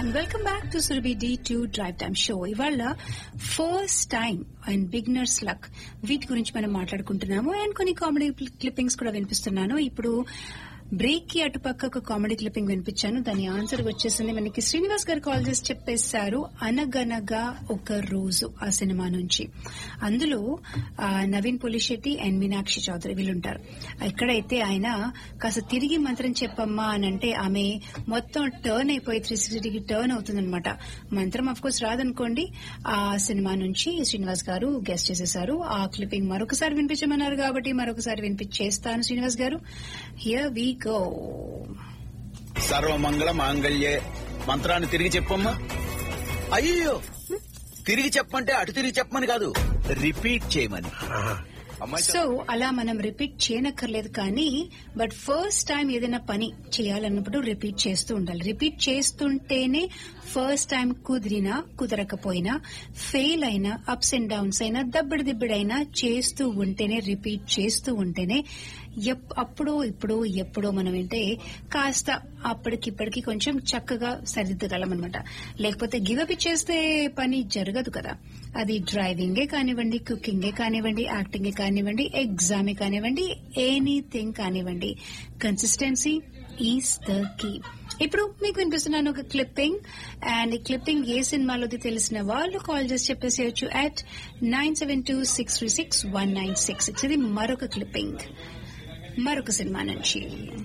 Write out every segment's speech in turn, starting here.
And welcome back to Surabhi D two drive time show ఇవాళ first time and beginners luck వీటి గురించి మనం మాట్లాడుకుంటున్నాము అండ్ కొన్ని కామెడీ క్లిప్పింగ్స్ కూడా వినిపిస్తున్నాను ఇప్పుడు బ్రేక్ కి అటుపక్క ఒక కామెడీ క్లిప్పింగ్ వినిపించాను దాని ఆన్సర్ వచ్చేసింది మనకి శ్రీనివాస్ గారు కాల్ చేసి చెప్పేశారు అనగనగా ఒక రోజు ఆ సినిమా నుంచి అందులో ఆ, నవీన్ పులిశెట్టి అండ్ మీనాక్షి చౌదరి వీళ్ళుంటారు ఎక్కడైతే ఆయన కాస్త తిరిగి మంత్రం చెప్పమ్మా అని అంటే ఆమె మొత్తం టర్న్ అయిపోయి త్రీ సిక్స్టీకి టర్న్ అవుతుందన్నమాట మంత్రం అఫ్ కోర్స్ రాదనుకోండి ఆ సినిమా నుంచి శ్రీనివాస్ గారు గెస్ట్ చేసేశారు ఆ క్లిప్పింగ్ మరొకసారి వినిపించమన్నారు కాబట్టి మరొకసారి వినిపించేస్తాను శ్రీనివాస్ గారు హియర్ వి గో సర్వమంగళ మాంగళ్యే మంత్రాన్ని తిరిగి చెప్పమ్మా అయ్యో తిరిగి చెప్పమంటే అటు తిరిగి చెప్పమని కాదు రిపీట్ చేయమని అమ్మాయి సో అలా మనం రిపీట్ చేయనక్కర్లేదు కానీ బట్ ఫస్ట్ టైం ఏదైనా పని చేయాలన్నప్పుడు రిపీట్ చేస్తూ ఉండాలి రిపీట్ చేస్తుంటేనే ఫస్ట్ టైం కుదిరినా కుదరకపోయినా ఫెయిల్ అయినా అప్స్ అండ్ డౌన్స్ అయినా దబ్బిడి దిబ్బిడైనా చేస్తూ ఉంటేనే రిపీట్ చేస్తూ ఉంటేనే ఎప్- అప్పుడో ఇప్పుడో ఎప్పుడో మనం అంటే కాస్త అప్పటికిప్పటికి కొంచెం చక్కగా సరిదిద్దగలం అనమాట లేకపోతే గివప్ ఇచ్చేస్తే పని జరగదు కదా అది డ్రైవింగే కానివ్వండి కుకింగే కానివ్వండి యాక్టింగే కానివ్వండి ఎగ్జామే కానివ్వండి ఎనీథింగ్ కానివ్వండి కన్సిస్టెన్సీ ఈస్ ద కీ ఇప్పుడు మీకు వినిపిస్తున్నాను ఒక క్లిప్పింగ్ అండ్ ఈ క్లిప్పింగ్ ఏ సినిమాలోది తెలిసిన వాళ్ళు కాల్ చేసి చెప్పేసేయచ్చు at nine seven two six three six one nine six six ఇది మరొక క్లిప్పింగ్ మరొక సినిమా నుంచి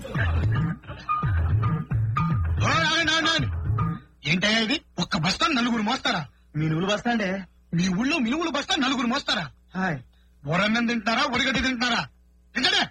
ఓ, ఆగండి, ఆగండి, ఆగండి. ఏంటయ్యా ఇది ఒక్క బస్తా నలుగురు మోస్తారా మినుములు బస్తాండే మీ ఊళ్ళో మినుములు బస్తా నలుగురు మోస్తారా హాయ్ ఊరన్నం తింటున్నారా ఉడిగడ్డి తింటున్నారా తింటాడే